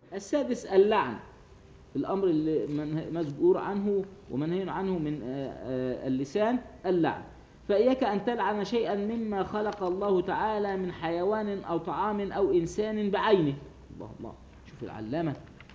السادس اللعن الأمر اللي منه- مذكور عنه ومنهي عنه من آه، آه، اللسان اللعن فإياك أن تلعن شيئا مما خلق الله تعالى من حيوان أو طعام أو إنسان بعينه الله الله شوف العلامة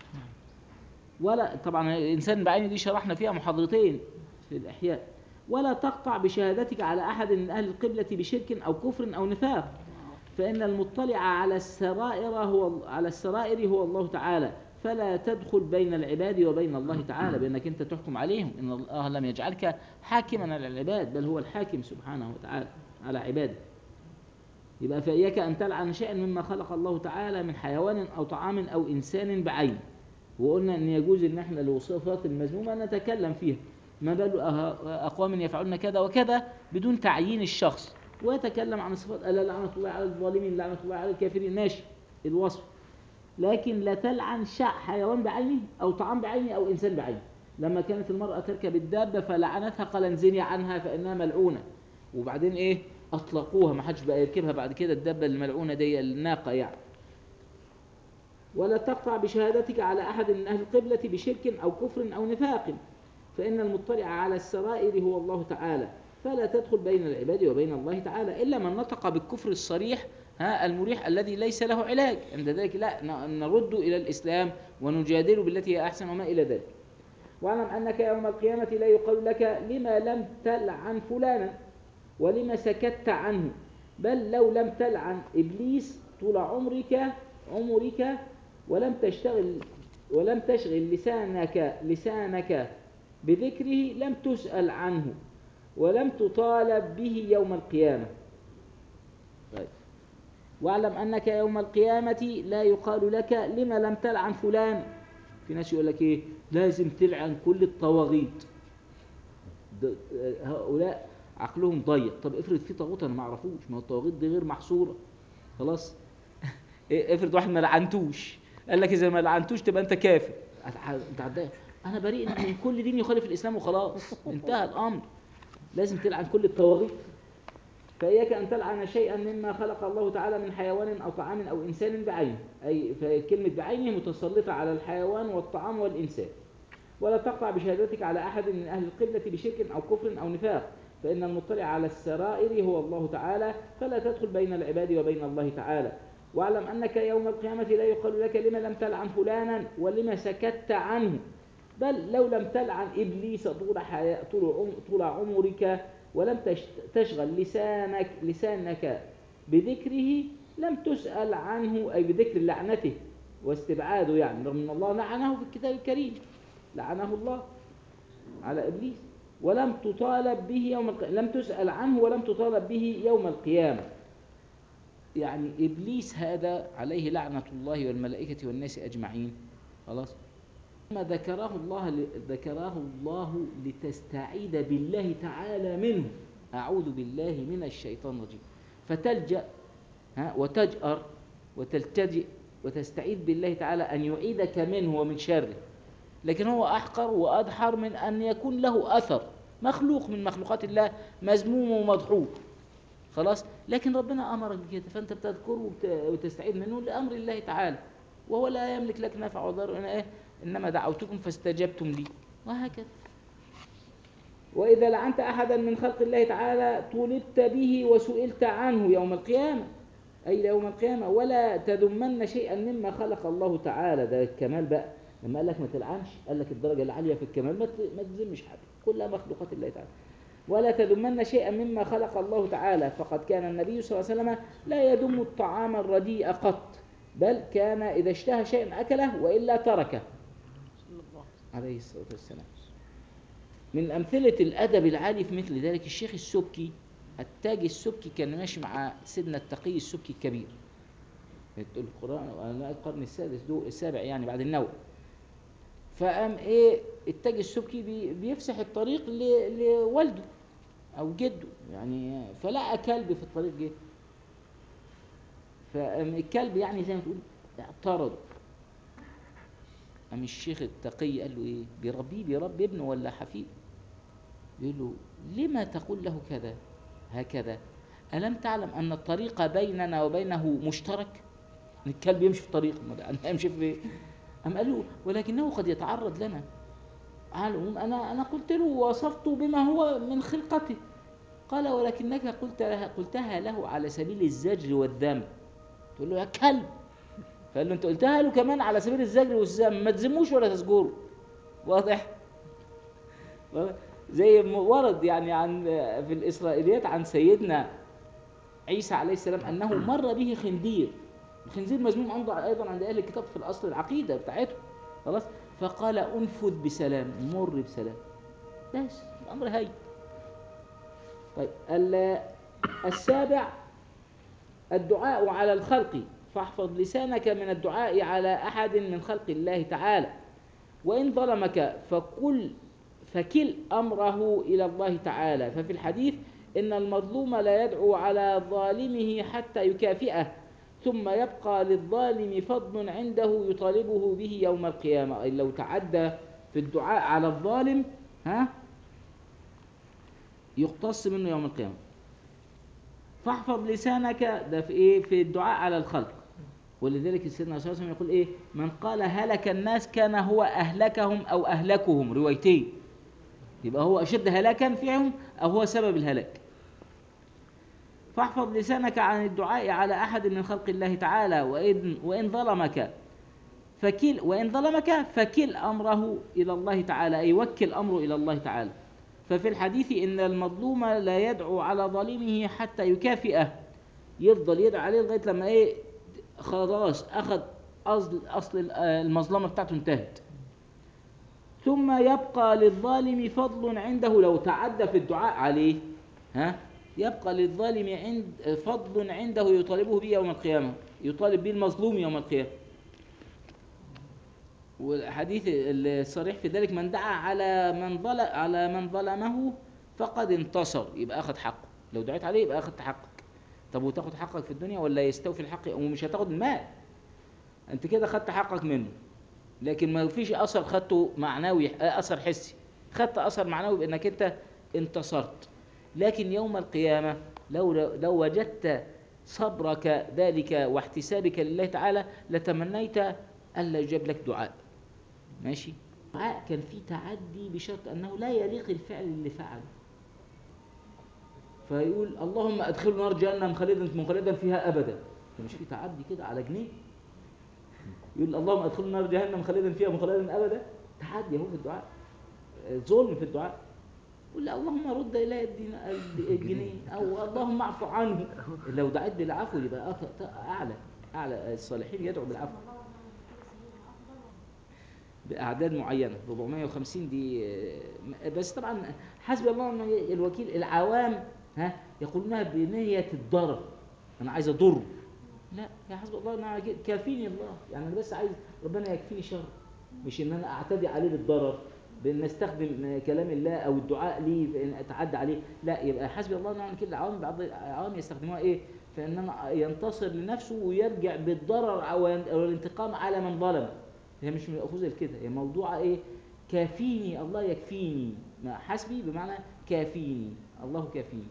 ولا طبعا الإنسان بعينه دي شرحنا فيها محاضرتين في الإحياء ولا تقطع بشهادتك على أحد من أهل القبلة بشرك أو كفر أو نفاق فإن المطلع على السرائر هو على السرائر هو الله تعالى فلا تدخل بين العباد وبين الله تعالى بأنك أنت تحكم عليهم إن الله لم يجعلك حاكما على العباد بل هو الحاكم سبحانه وتعالى على عباده يبقى فإياك أن تلعن شيئا مما خلق الله تعالى من حيوان أو طعام أو إنسان بعين وقلنا أن يجوز أن احنا الوصفات المذمومة نتكلم فيها ما بال أه- أقوام يفعلون كذا وكذا بدون تعيين الشخص ويتكلم عن الصفات ألا لعنة الله على الظالمين لعنة الله على الكافرين ماشي الوصف لكن لا تلعن شع حيوان بعينه أو طعام بعينه أو إنسان بعينه لما كانت المرأة تركب الدابة فلعنتها قال انزلي عنها فإنها ملعونة وبعدين إيه أطلقوها ما حدش بقى يركبها بعد كده الدابة الملعونة دي الناقة يعني ولا تقطع بشهادتك على أحد من أهل القبلة بشرك أو كفر أو نفاق فإن المطلع على السرائر هو الله تعالى فلا تدخل بين العباد وبين الله تعالى إلا من نطق بالكفر الصريح ها المريح الذي ليس له علاج عند ذلك لا ن- نرد إلى الإسلام ونجادل بالتي هي أحسن وما إلى ذلك واعلم أنك يوم القيامة لا يقال لك لما لم تلعن فلانا ولما سكت عنه بل لو لم تلعن إبليس طول عمرك عمرك ولم تشتغل ولم تشغل لسانك لسانك بذكره لم تسأل عنه ولم تطالب به يوم القيامة طيب واعلم أنك يوم القيامة لا يقال لك لما لم تلعن فلان في ناس يقول لك ايه لازم تلعن كل الطواغيت ده- هؤلاء عقلهم ضيق طب افرض في طاغوت انا ما اعرفوش ما هو الطواغيت دي غير محصوره خلاص إيه، افرض واحد ما لعنتوش قال لك اذا ما لعنتوش تبقى انت كافر هت- انت هتضايق انا بريء من كل دين يخالف الاسلام وخلاص انتهى الامر لازم تلعن كل الطواغيت فإياك أن تلعن شيئا مما خلق الله تعالى من حيوان أو طعام أو إنسان بعينه أي فكلمة بعينه متسلطة على الحيوان والطعام والإنسان ولا تقطع بشهادتك على أحد من أهل القبلة بشرك أو كفر أو نفاق فإن المطلع على السرائر هو الله تعالى فلا تدخل بين العباد وبين الله تعالى واعلم أنك يوم القيامة لا يقال لك لما لم تلعن فلانا ولما سكت عنه بل لو لم تلعن إبليس طول, حياة طول, عم طول عمرك ولم تشت- تشغل لسانك لسانك بذكره لم تسأل عنه أي بذكر لعنته واستبعاده يعني رغم أن الله لعنه في الكتاب الكريم لعنه الله على إبليس ولم تطالب به يوم القيامة لم تسأل عنه ولم تطالب به يوم القيامة يعني إبليس هذا عليه لعنة الله والملائكة والناس أجمعين خلاص ما ذكره الله ذكره الله لتستعيد بالله تعالى منه أعوذ بالله من الشيطان الرجيم فتلجأ ها وتجأر وتلتجئ وتستعيد بالله تعالى أن يعيدك منه ومن شره لكن هو أحقر وأدحر من أن يكون له أثر مخلوق من مخلوقات الله مذموم ومضحوك خلاص لكن ربنا أمرك بكده فأنت بتذكره وبت- وتستعيد منه لأمر الله تعالى وهو لا يملك لك نفع وضر أنا إيه إنما دعوتكم فاستجبتم لي وهكذا وإذا لعنت أحدا من خلق الله تعالى طولبت به وسئلت عنه يوم القيامة أي يوم القيامة ولا تذمن شيئا مما خلق الله تعالى ده الكمال بقى لما قال لك ما تلعنش قال لك الدرجة العالية في الكمال ما ت- ما تذمش حد كلها مخلوقات الله تعالى ولا تذمن شيئا مما خلق الله تعالى فقد كان النبي صلى الله عليه وسلم لا يذم الطعام الرديء قط بل كان إذا اشتهى شيئا أكله وإلا تركه عليه الصلاة والسلام من أمثلة الأدب العالي في مثل ذلك الشيخ السبكي التاج السبكي كان ماشي مع سيدنا التقي السبكي الكبير القرآن أنا القرن السادس دو السابع يعني بعد النووي فقام ايه التاج السبكي بي بيفسح الطريق ل- لوالده او جده يعني فلقى كلب في الطريق جه فقام الكلب يعني زي ما تقول اعترض قام الشيخ التقي قال له ايه بيربيه بيربي ابنه ولا حفيد يقول له لما تقول له كذا هكذا ألم تعلم أن الطريق بيننا وبينه مشترك إن الكلب يمشي في طريق ما ده- أنا يمشي في أم قال له ولكنه قد يتعرض لنا على العموم أنا أنا قلت له وصفته بما هو من خلقته قال ولكنك قلت لها قلتها له على سبيل الزجر والذم تقول له يا كلب فقال له انت قلتها له كمان على سبيل الزجر والذم ما تذموش ولا تزجره واضح واضح؟ زي ما ورد يعني عن في الاسرائيليات عن سيدنا عيسى عليه السلام انه مر به خنزير الخنزير مذموم عنده ايضا عند اهل الكتاب في الاصل العقيده بتاعتهم خلاص فقال انفذ بسلام مر بسلام بس الامر هين طيب ال- السابع الدعاء على الخلق فاحفظ لسانك من الدعاء على احد من خلق الله تعالى وان ظلمك فكل فكل امره الى الله تعالى ففي الحديث ان المظلوم لا يدعو على ظالمه حتى يكافئه ثم يبقى للظالم فضل عنده يطالبه به يوم القيامه اي لو تعدى في الدعاء على الظالم ها يقتص منه يوم القيامه فاحفظ لسانك ده في ايه في الدعاء على الخلق ولذلك سيدنا صلى الله عليه وسلم يقول ايه من قال هلك الناس كان هو اهلكهم او اهلكهم روايتين يبقى هو اشد هلاكا فيهم او هو سبب الهلاك فاحفظ لسانك عن الدعاء على احد من خلق الله تعالى وان وان ظلمك فكل وان ظلمك فكل امره الى الله تعالى اي وكل امره الى الله تعالى ففي الحديث ان المظلوم لا يدعو على ظالمه حتى يكافئه يفضل يدعو عليه لغايه لما ايه خلاص اخذ اصل اصل المظلمه بتاعته انتهت ثم يبقى للظالم فضل عنده لو تعدى في الدعاء عليه ها يبقى للظالم عند فضل عنده يطالبه به يوم القيامه يطالب به المظلوم يوم القيامه والحديث الصريح في ذلك من دعا على من ظلم على من ظلمه فقد انتصر يبقى اخذ حقه لو دعيت عليه يبقى اخذت حقك طب وتاخد حقك في الدنيا ولا يستوفي الحق ومش هتاخد المال انت كده خدت حقك منه لكن ما فيش اثر خدته معنوي آه، اثر حسي خدت اثر معنوي بانك انت انتصرت لكن يوم القيامه لو لو وجدت صبرك ذلك واحتسابك لله تعالى لتمنيت الا يجاب لك دعاء ماشي دعاء كان فيه تعدي بشرط انه لا يليق الفعل اللي فعله فيقول اللهم ادخله نار جهنم خالدا مخلدا فيها ابدا ده مش في تعدي كده على جنيه يقول اللهم ادخله نار جهنم خالدا فيها مخلدا ابدا تعدي اهو في الدعاء آه، ظلم في الدعاء قل اللهم رد الي الدين- الجنيه او اللهم اعف عنه لو دعيت بالعفو يبقى أخ- اعلى اعلى الصالحين يدعو بالعفو باعداد معينه 450 دي آه، بس طبعا حسبي الله ونعم الوكيل العوام ها يقولونها بنيه الضرر انا عايز اضر لا يا حسبي الله ونعم الوكيل كافيني الله يعني انا بس عايز ربنا يكفيني شر مش ان انا اعتدي عليه بالضرر بان استخدم كلام الله او الدعاء لي بان اتعدى عليه لا يبقى حسبي الله ونعم الوكيل العوام بعض العوام يستخدموها ايه في ان انا ينتصر لنفسه ويرجع بالضرر او أو الانتقام على من ظلم هي مش مأخوذة لكده هي موضوعة ايه كافيني الله يكفيني ما حسبي بمعنى كافيني الله كافيني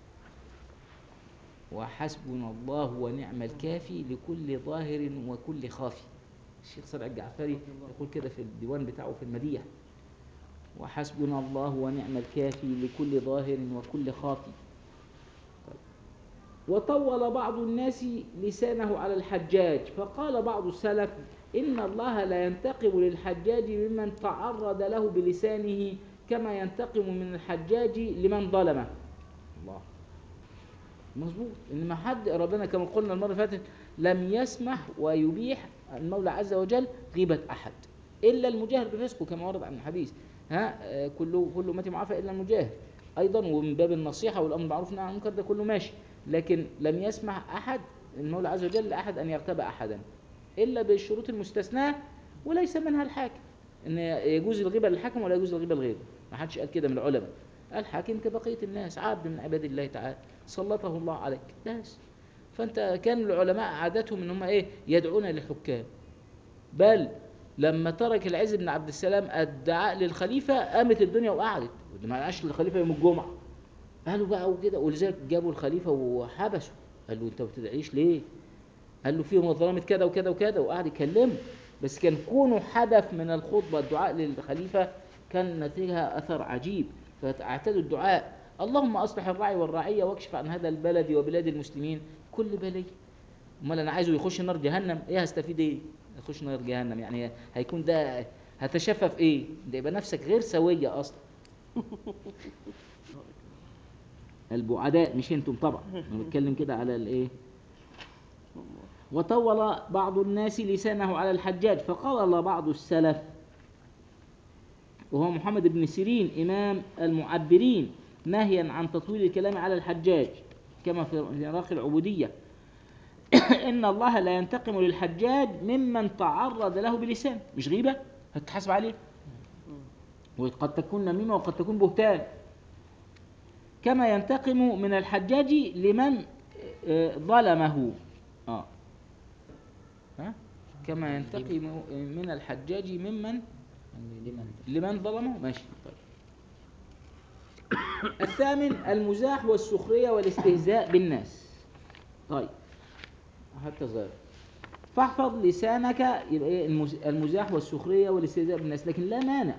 وحسبنا الله ونعم الكافي لكل ظاهر وكل خافي الشيخ صالح الجعفري يقول كده في الديوان بتاعه في المديح وحسبنا الله ونعم الكافي لكل ظاهر وكل خافي طيب. وطول بعض الناس لسانه على الحجاج فقال بعض السلف إن الله لا ينتقم للحجاج ممن تعرض له بلسانه كما ينتقم من الحجاج لمن ظلمه الله مظبوط ان ما حد ربنا كما قلنا المره اللي فاتت لم يسمح ويبيح المولى عز وجل غيبه احد الا المجاهر بفسقه كما ورد عن الحديث ها آه، كل كل امتي معافى الا المجاهر ايضا ومن باب النصيحه والامر بالمعروف والنهي عن المنكر ده كله ماشي لكن لم يسمح احد المولى عز وجل لاحد ان يغتاب احدا الا بالشروط المستثناه وليس منها الحاكم ان يجوز الغيبه للحاكم ولا يجوز الغيبه للغير ما حدش قال كده من العلماء الحاكم كبقيه الناس عبد من عباد الله تعالى سلطه الله عليك بس فانت كان العلماء عادتهم ان هم ايه يدعون للحكام بل لما ترك العز بن عبد السلام الدعاء للخليفه قامت الدنيا وقعدت ما قالش للخليفه يوم الجمعه قالوا بقى وكده ولذلك جابوا الخليفه وحبسوا قال له انت ما بتدعيش ليه قال له في ظلمت كذا وكذا وكذا وقعد يكلمه بس كان كونه حدث من الخطبة الدعاء للخليفة كان نتيجها أثر عجيب فاعتادوا الدعاء اللهم أصلح الراعي والرعية واكشف عن هذا البلد وبلاد المسلمين كل بلي امال انا عايزه يخش نار جهنم ايه هستفيد ايه يخش نار جهنم يعني هيكون ده هتشفى في ايه ده يبقى نفسك غير سويه اصلا البعداء مش انتم طبعا انا بتكلم كده على الايه وطول بعض الناس لسانه على الحجاج فقال بعض السلف وهو محمد بن سيرين إمام المعبرين ناهيا عن تطويل الكلام على الحجاج كما في في عراق العبودية إن الله لا ينتقم للحجاج ممن تعرض له بلسان مش غيبة هتحاسب عليه وقد تكون نميمة وقد تكون بهتان كما ينتقم من الحجاج لمن آه، ظلمه آه. ها؟ كما ينتقم من الحجاج ممن يعني لمن لمن ظلمه ماشي طيب الثامن المزاح والسخرية والاستهزاء بالناس طيب حتى صغير فاحفظ لسانك يبقى ايه المز- المزاح والسخرية والاستهزاء بالناس لكن لا مانع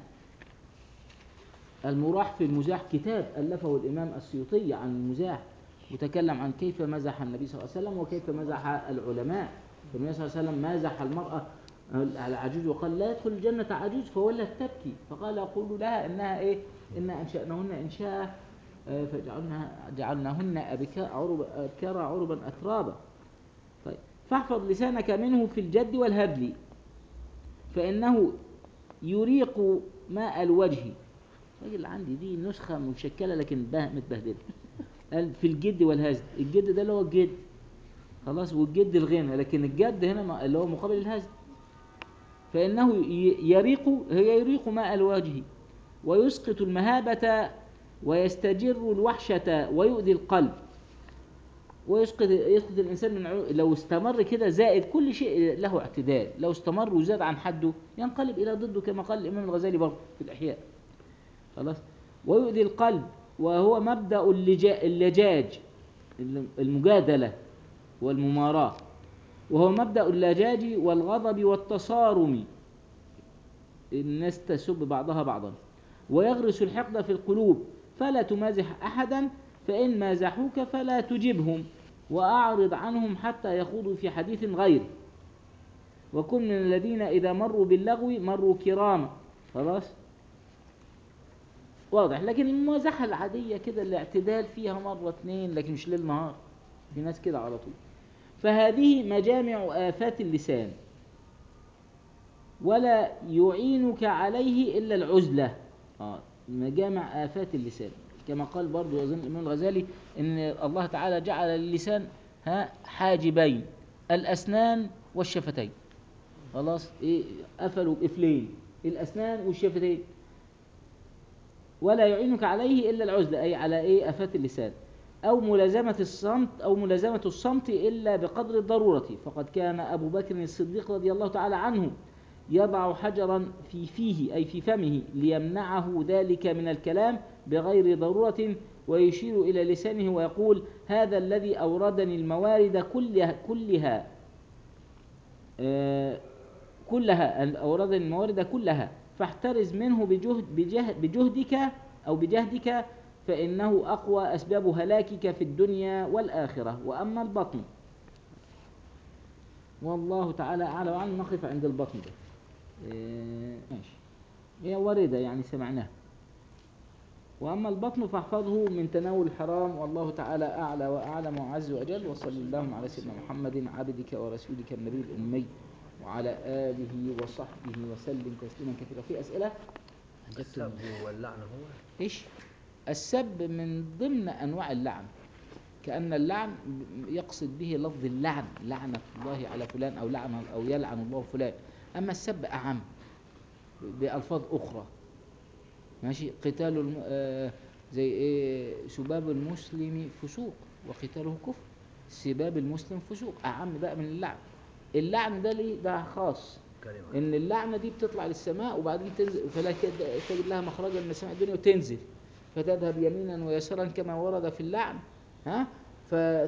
المراح في المزاح كتاب ألفه الإمام السيوطي عن المزاح وتكلم عن كيف مزح النبي صلى الله عليه وسلم وكيف مزح العلماء فالنبي صلى الله عليه وسلم مازح المرأة العجوز وقال لا يدخل الجنة عجوز فولت تبكي فقال أقول لها إنها إيه إن أنشأنهن إنشاء آه، فجعلنا جعلناهن أبكاء عرب أبكارا عربا أترابا طيب فاحفظ لسانك منه في الجد والهبل فإنه يريق ماء الوجه الراجل عندي دي نسخة مشكلة لكن به- متبهدلة قال في الجد والهزل الجد ده اللي هو الجد خلاص والجد الغنى لكن الجد هنا ما- اللي هو مقابل الهزل فإنه ي- يريق هي يريق ماء الوجه ويسقط المهابة ويستجر الوحشة ويؤذي القلب ويسقط يسقط الإنسان من عيو- لو استمر كده زائد كل شيء له اعتدال لو استمر وزاد عن حده ينقلب إلى ضده كما قال الإمام الغزالي برضه في الإحياء خلاص ويؤذي القلب وهو مبدأ اللجا- اللجاج المجادلة والمماراة وهو مبدأ اللجاج والغضب والتصارم الناس تسب بعضها بعضا ويغرس الحقد في القلوب فلا تمازح أحدا فإن مازحوك فلا تجبهم وأعرض عنهم حتى يخوضوا في حديث غيره وكن من الذين إذا مروا باللغو مروا كراما خلاص واضح لكن الممازحة العادية كده الاعتدال فيها مرة اتنين لكن مش ليل نهار في ناس كده على طول فهذه مجامع آفات اللسان ولا يعينك عليه إلا العزلة آه مجامع آفات اللسان كما قال برضو أظن الإمام الغزالي إن الله تعالى جعل اللسان ها حاجبين الأسنان والشفتين خلاص إيه قفلوا بقفلين الأسنان والشفتين ولا يعينك عليه إلا العزلة أي على إيه آفات اللسان أو ملازمة الصمت أو ملازمة الصمت إلا بقدر الضرورة فقد كان أبو بكر الصديق رضي الله تعالى عنه يضع حجرا في فيه أي في فمه ليمنعه ذلك من الكلام بغير ضرورة ويشير إلى لسانه ويقول هذا الذي أوردني الموارد كلها كلها آه، كلها أوردني الموارد كلها فاحترز منه بجهد بجهد بجهدك أو بجهدك فإنه أقوى أسباب هلاكك في الدنيا والآخرة وأما البطن والله تعالى أعلى وأعلم نقف عند البطن ده إيه، ماشي هي واردة يعني سمعناها وأما البطن فاحفظه من تناول الحرام والله تعالى أعلى وأعلم وأعز وأجل وصلى الله على سيدنا محمد عبدك ورسولك النبي الأمي وعلى آله وصحبه وسلم تسليما كثيرا في أسئلة السب واللعنة هو إيش السب من ضمن أنواع اللعن كأن اللعن يقصد به لفظ اللعن لعنة الله على فلان أو لعن أو يلعن الله فلان أما السب أعم بألفاظ أخرى ماشي قتال الم... آه زي إيه سباب المسلم فسوق وقتاله كفر سباب المسلم فسوق أعم بقى من اللعن اللعن ده ليه ده خاص كلمة ان اللعنه دي بتطلع للسماء وبعدين تنزل فلا كد- تجد لها مخرجا من السماء الدنيا وتنزل فتذهب يمينا ويسارا كما ورد في اللعن ها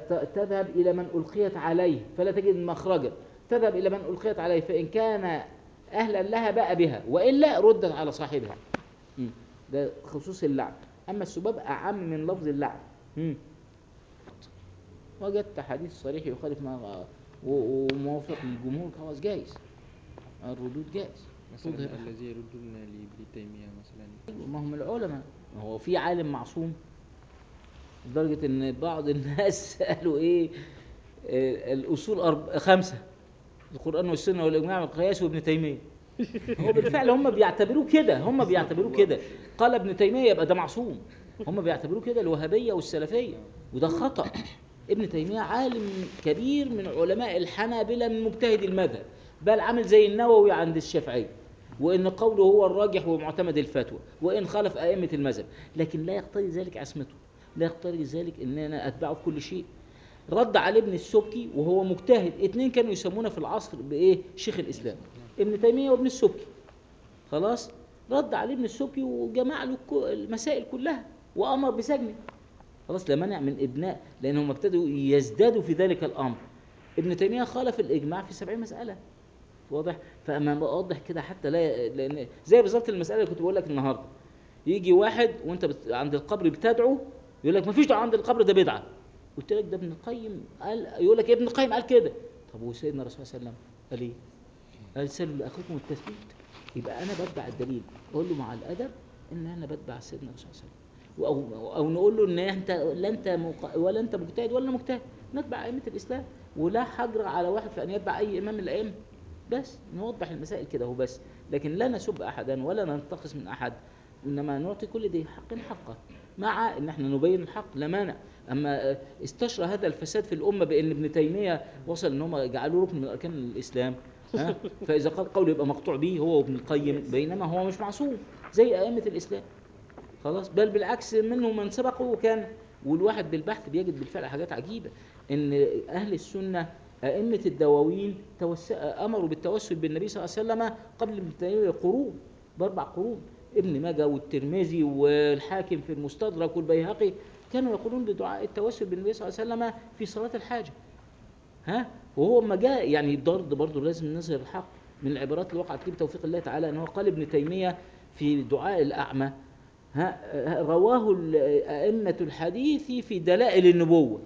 فتذهب الى من القيت عليه فلا تجد مخرجا تذهب الى من القيت عليه فان كان اهلا لها بقى بها والا ردت على صاحبها مم. ده خصوص اللعن اما السباب اعم من لفظ اللعن مم. وجدت حديث صريح يخالف ما و- وموافق للجمهور خلاص جايز الردود جائز مثلا ردود هذا الذي يردون لابن تيمية مثلا ما هم العلماء ما هو في عالم معصوم لدرجة ان بعض الناس قالوا ايه آه، الاصول أرب... خمسة القرآن والسنة والاجماع والقياس وابن تيمية هو بالفعل هم بيعتبروه كده هم بيعتبروه كده قال ابن تيمية يبقى ده معصوم هم بيعتبروه كده الوهابية والسلفية وده خطأ ابن تيمية عالم كبير من علماء الحنابلة من مجتهد المذهب بل عامل زي النووي عند الشافعية وان قوله هو الراجح ومعتمد الفتوى وان خالف ائمه المذهب لكن لا يقتضي ذلك عصمته لا يقتضي ذلك ان انا اتبعه في كل شيء رد على ابن السبكي وهو مجتهد اتنين كانوا يسمونه في العصر بايه شيخ الاسلام ابن تيميه وابن السبكي خلاص رد على ابن السبكي وجمع له الكو- المسائل كلها وامر بسجنه خلاص لا مانع من ابناء لانهم ابتدوا يزدادوا في ذلك الامر ابن تيميه خالف الاجماع في سبعين مساله واضح فاما بوضح كده حتى لا لان زي بالظبط المساله اللي كنت بقول لك النهارده يجي واحد وانت بت... عند القبر بتدعو يقول لك ما فيش دعاء عند القبر ده بدعه قلت لك ده ابن القيم قال يقول لك ابن القيم قال كده طب وسيدنا الرسول صلى الله عليه وسلم قال ايه؟ قال سلوا لاخوكم التثبيت يبقى انا بتبع الدليل اقول له مع الادب ان انا بتبع سيدنا الرسول صلى الله عليه وسلم او او نقول له ان انت لا انت مق... ولا انت مجتهد ولا أنا مجتهد نتبع ائمه الاسلام ولا حجر على واحد في ان يتبع اي امام من الائمه بس نوضح المسائل كده هو بس لكن لا نسب احدا ولا ننتقص من احد انما نعطي كل ذي حق حقه مع ان احنا نبين الحق لا مانع اما آه، استشرى هذا الفساد في الامه بان ابن تيميه وصل ان هم جعلوه ركن من اركان الاسلام ها فاذا قال قول يبقى مقطوع به هو وابن القيم بينما هو مش معصوم زي ائمه الاسلام خلاص بل بالعكس منه من سبقه وكان والواحد بالبحث بيجد بالفعل حاجات عجيبه ان اهل السنه ائمه الدواوين توس... امروا بالتوسل بالنبي صلى الله عليه وسلم قبل ابن تيميه قرون باربع قرون ابن ماجه والترمذي والحاكم في المستدرك والبيهقي كانوا يقولون بدعاء التوسل بالنبي صلى الله عليه وسلم في صلاه الحاجه ها وهو ما جاء يعني برضه برضه لازم نظهر الحق من العبارات اللي وقعت فيه بتوفيق الله تعالى ان هو قال ابن تيميه في دعاء الاعمى ها ها- رواه ال- ائمه الحديث في دلائل النبوه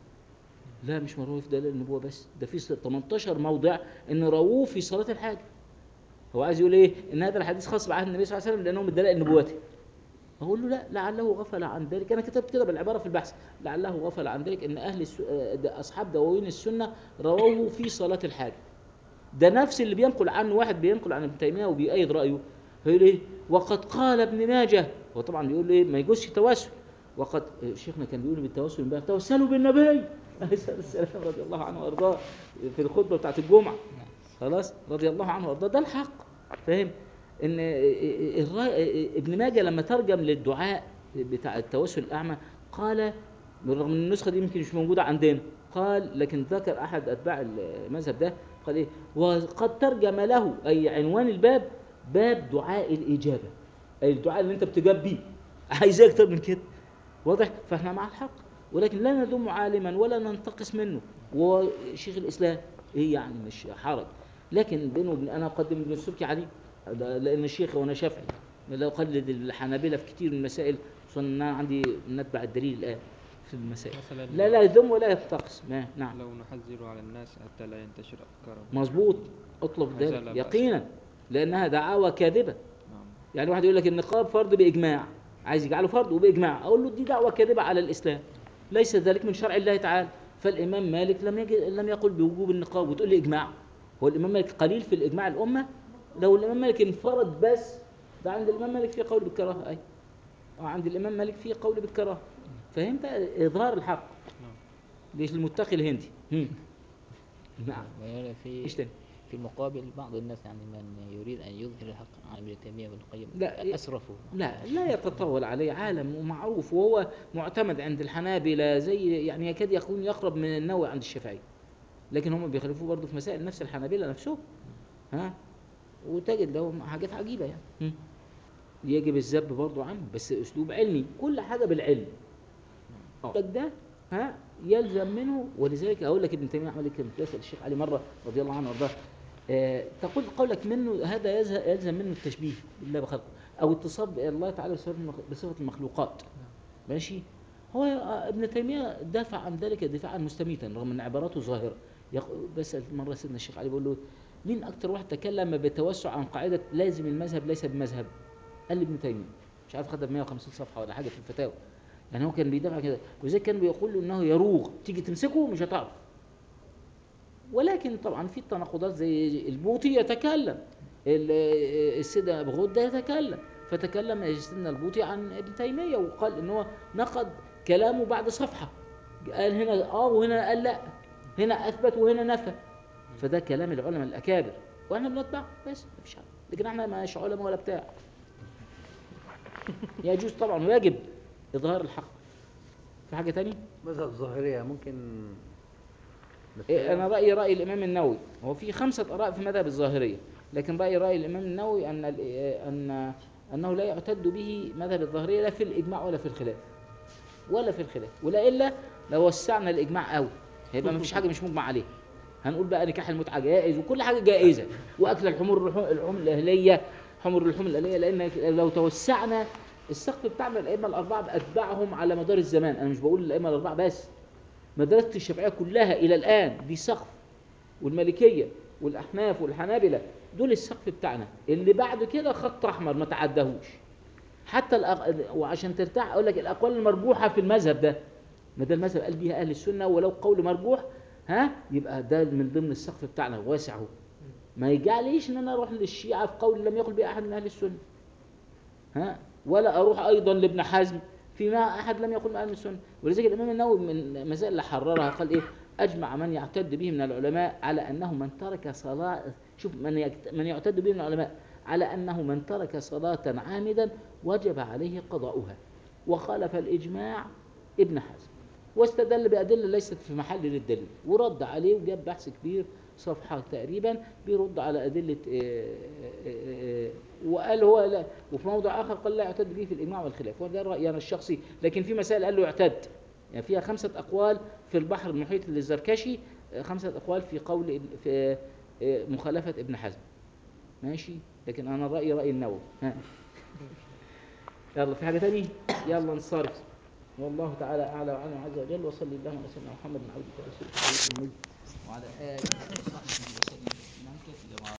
لا مش مروي في دلائل النبوه بس ده في 18 موضع ان رووه في صلاه الحاجه هو عايز يقول ايه ان هذا الحديث خاص بعهد النبي صلى الله عليه وسلم لانه من دلائل نبوته اقول له لا لعله غفل عن ذلك انا كتبت كده بالعباره في البحث لعله غفل عن ذلك ان اهل الس... آه، ده اصحاب دواوين السنه رووه في صلاه الحاجه ده نفس اللي بينقل عنه واحد بينقل عن ابن تيميه وبيأيد رايه هيقول ايه وقد قال ابن ماجه هو طبعا بيقول ايه ما يجوزش توسل وقد آه، شيخنا كان بيقول بالتوسل بقى توسلوا بالنبي عليه الصلاه والسلام رضي الله عنه وارضاه في الخطبه بتاعت الجمعه خلاص رضي الله عنه وارضاه ده الحق فاهم ان الرا- ابن ماجه لما ترجم للدعاء بتاع التوسل الاعمى قال بالرغم ان النسخه دي يمكن مش موجوده عندنا قال لكن ذكر احد اتباع المذهب ده قال ايه وقد ترجم له اي عنوان الباب باب دعاء الاجابه اي الدعاء اللي انت بتجاب بيه عايز إيه اكتر من كده واضح فاحنا مع الحق ولكن لا نذم عالما ولا ننتقص منه وشيخ الاسلام ايه يعني مش حرج لكن بينه وبين انا اقدم ابن السبكي عليه ده لان الشيخ وانا شافعي لا اقلد الحنابله في كتير من المسائل خصوصا ان انا عندي نتبع الدليل الان في المسائل مثلا لا لا يذم ولا ينتقص ما نعم لو نحذر على الناس حتى لا ينتشر أفكارهم مظبوط اطلب هذا ذلك لا بأس. يقينا لانها دعاوى كاذبه نعم يعني واحد يقول لك النقاب فرض باجماع عايز يجعله فرض وباجماع اقول له دي دعوه كاذبه على الاسلام ليس ذلك من شرع الله تعالى فالامام مالك لم يجد لم يقل بوجوب النقاب وتقول لي اجماع هو الامام مالك قليل في الاجماع الامه لو الامام مالك انفرد بس ده عند الامام مالك في قول بالكراهه اي وعند الامام مالك في قول بالكراهه فهمت اظهار الحق نعم ليش المتقي الهندي هم. نعم ويرى في ايش تاني في المقابل بعض الناس يعني من يريد أن يظهر الحق عن ابن تيمية وابن القيم لا، أسرفوا لا لا يتطاول عليه عالم ومعروف وهو معتمد عند الحنابلة زي يعني يكاد يكون يقرب من النووي عند الشافعي لكن هم بيخالفوه برضه في مسائل نفس الحنابلة نفسهم ها وتجد لهم حاجات عجيبة يعني هم. يجب الذب برضه عنه بس اسلوب علمي كل حاجة بالعلم اه ده ها يلزم منه ولذلك اقول لك ابن تيميه عمل كده كنت بسال الشيخ علي مره رضي الله عنه وارضاه آه، تقول قولك منه هذا يزه- يلزم منه التشبيه بالله بخلقه او اتصاب الله تعالى بصفة المخ- بصفة المخلوقات ماشي هو آه، ابن تيمية دافع عن ذلك دفاعا مستميتا رغم ان عباراته ظاهرة يق- بسأل مرة سيدنا الشيخ علي بيقول له مين اكتر واحد تكلم بتوسع عن قاعدة لازم المذهب ليس بمذهب قال لي ابن تيمية مش عارف خدها ب 150 صفحة ولا حاجة في الفتاوى يعني هو كان بيدافع كده وزي كان بيقول له انه يروغ تيجي تمسكه مش هتعرف ولكن طبعا في التناقضات زي البوطي يتكلم ال- السيدة أبو غدة يتكلم فتكلم سيدنا البوطي عن ابن تيمية وقال ان هو نقد كلامه بعد صفحة قال هنا اه وهنا قال لا هنا اثبت وهنا نفى فده كلام العلماء الاكابر واحنا بنتبع بس مفيش حاجه لكن احنا مش علماء ولا بتاع يجوز طبعا ويجب اظهار الحق في حاجه تانية مذهب الظاهرية ممكن إيه، انا نتبعه؟ رايي راي الامام النووي هو في خمسه اراء في مذهب الظاهريه لكن رايي راي الامام النووي ان ال- إيه، ان انه لا يعتد به مذهب الظاهريه لا في الاجماع ولا في الخلاف ولا في الخلاف ولا الا لو وسعنا الاجماع قوي هيبقى ما فيش حاجه مش مجمع عليها هنقول بقى نكاح المتعه جائز وكل حاجه جائزه واكل الحمور اللحوم اللحوم الاهليه حمر اللحوم الاهليه لان لو توسعنا السقف بتاعنا الائمه الاربعه باتباعهم على مدار الزمان انا مش بقول الائمه الاربعه بس مدرسة الشافعية كلها إلى الآن دي سقف والمالكية والأحناف والحنابلة دول السقف بتاعنا اللي بعد كده خط أحمر ما تعدهوش حتى الأق... وعشان ترتاح أقول لك الأقوال المرجوحة في المذهب ده ما ده المذهب قال بيها أهل السنة ولو قول مرجوح ها يبقى ده من ضمن السقف بتاعنا واسع هو ما يجعليش ان انا اروح للشيعة في قول لم يقل به احد من اهل السنة ها ولا اروح ايضا لابن حزم فيما احد لم يقل من اهل السنه ولذلك الامام النووي من المسائل اللي حررها قال ايه اجمع من يعتد به من العلماء على انه من ترك صلاه شوف من يكت... من يعتد به من العلماء على انه من ترك صلاه عامدا وجب عليه قضاؤها وخالف الاجماع ابن حزم واستدل بأدلة ليست في محل للدليل ورد عليه وجاب بحث كبير صفحة تقريبا بيرد على أدلة آه، آه، آه، وقال هو لا وفي موضع آخر قال لا يعتد به في الإجماع والخلاف وده رأيي أنا الشخصي لكن في مسائل قال له يعتد يعني فيها خمسة أقوال في البحر المحيط للزركشي آه، خمسة أقوال في قول ال- في آه، مخالفة ابن حزم ماشي لكن أنا رأيي رأي النووي ها. يلا في حاجة تانية يلا نصرف والله تعالى أعلى وأعلم عز وجل وصلي اللهم على سيدنا محمد عبدك ورسولك النبي وعلى آله وصحبه وسلم